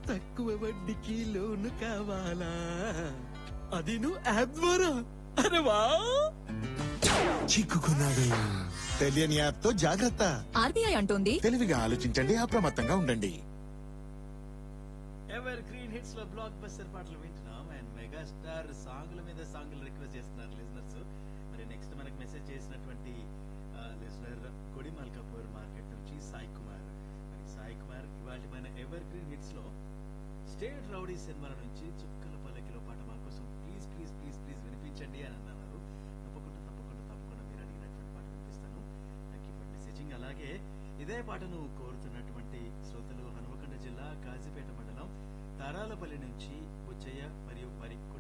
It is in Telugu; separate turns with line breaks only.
తక్కువ వడ్డీకి లోను కావాలా అది నువ్వు యాప్ ద్వారా అరే వా
చిక్కుకున్నాడు తెలియని యాప్ తో జాగ్రత్త
ఆర్బీఐ అంటోంది
తెలివిగా ఆలోచించండి అప్రమత్తంగా ఉండండి
ఎవర్ గ్రీన్ హిట్స్ లో బ్లాక్ బస్టర్ పాటలు వింటున్నాం అండ్ మెగాస్టార్ సాంగుల మీద సాంగులు రిక్వెస్ట్ చేస్తున్నారు లిజనర్స్ మరి నెక్స్ట్ మనకు మెసేజ్ చేసినటువంటి లిజనర్ కొడిమల్ కపూర్ మార్కెట్ నుంచి సాయి కుమార్ మరి సాయి కుమార్ ఇవాళ మన ఎవర్ గ్రీన్ హిట్స్ లో స్టేట్ రౌడీ సినిమాల నుంచి చుక్కల పల్లకిలో పాట మా కోసం ప్లీజ్ ప్లీజ్ ప్లీజ్ ప్లీజ్ వినిపించండి అని అన్నారు తప్పకుండా తప్పకుండా తప్పకుండా మీరు అడిగినటువంటి పాట వినిపిస్తాను థ్యాంక్ యూ ఫర్ మెసేజింగ్ అలాగే ఇదే పాటను కోరుతున్నటువంటి శ్రోతలు హనుమకొండ జిల్లా కాజీపేట మండలం తారాలపల్లి నుంచి బుచ్చయ్య మరియు వారి